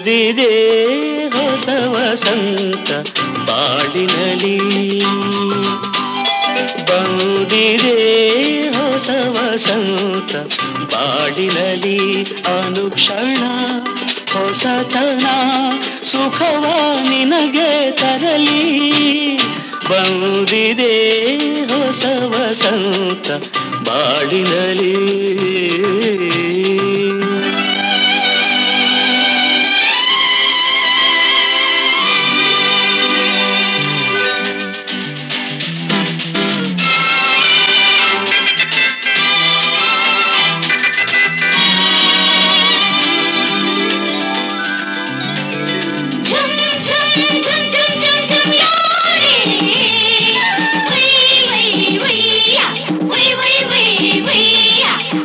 ಬಂದಿದೆ ಹೊಸ ವಸಂತ ಬಾಳಿನಲಿ ಬಂದಿದೆ ಹೊಸ ವಸಂತ ಬಾಳಿನಲಿ ಅನುಕ್ಷಣ ಹೊಸತನ ಸುಖವ ನಿನಗೆ ತರಲಿ ಬಂದಿದೆ ಹೊಸ ವಸಂತ ಬಾಳಿನಲಿ ಝುಮ್ ಝುಮ್ ಝುಮ್ ಝುಮ್ ಝುಮ್ ಝುಮ್ ಯಾರೇ ವೈ ವೈ ವೈಯ ವೈ ವೈ ವೈ ವೈಯ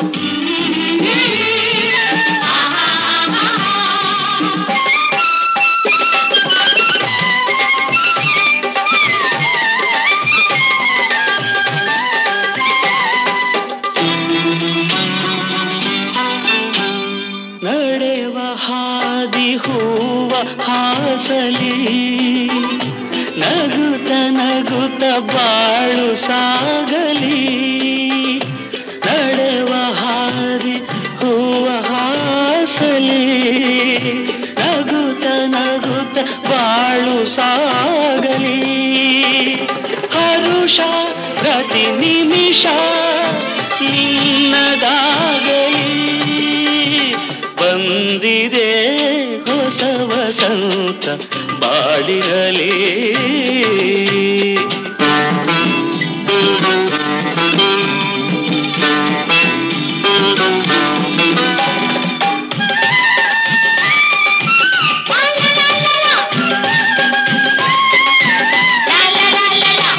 ನಡೆವ ಹಾದಿ ಹೂವ ಹಾಸಲಿ ನಗುತ್ತ ನಗುತ್ತ ಬಾಳು ಸಾಗಲಿ ನಡೆವ ಹಾದಿ ಹೂವ ಹಾಸಲಿ ನಗುತ್ತ ನಗುತ್ತ ಬಾಳು ಸಾಗಲಿ ಹರುಷ ಪ್ರತಿ ನಿಮಿಷ ನಿನ್ನದಾಗಲಿ ಬಂದಿದೆ ಹೊಸ ವಸಂತ ಬಾಳಿರಲಿ ಲಾ ಲಾ ಲಾ ಲಾ ಲಾ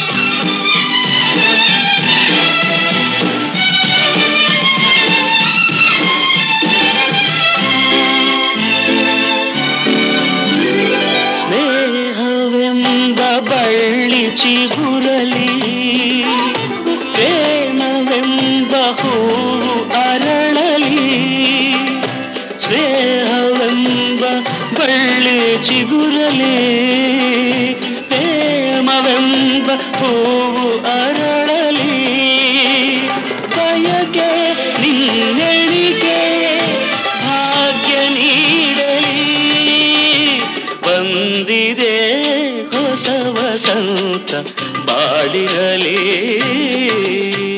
ಸ್ನೇಹವೆಂಬ ಬಳ್ಳಿ ಚಿಗುರಲಿ ಪ್ರೇಮವೆಂಬ ಹೂವು ಅರಳಲಿ ಸ್ನೇಹವೆಂಬ ಬಳ್ಳಿ ಚಿಗುರಲಿ ಪ್ರೇಮವೆಂಬ ಹೂವು ಅರಳಲಿ ಬಯಕೆ ನಿನ್ನೆಣಿಕೆ ಭಾಗ್ಯ ನೀಡಲಿ ಬಂದಿದೆ ಹೊಸ ವಸಂತ ಬಾಳಿರಲಿ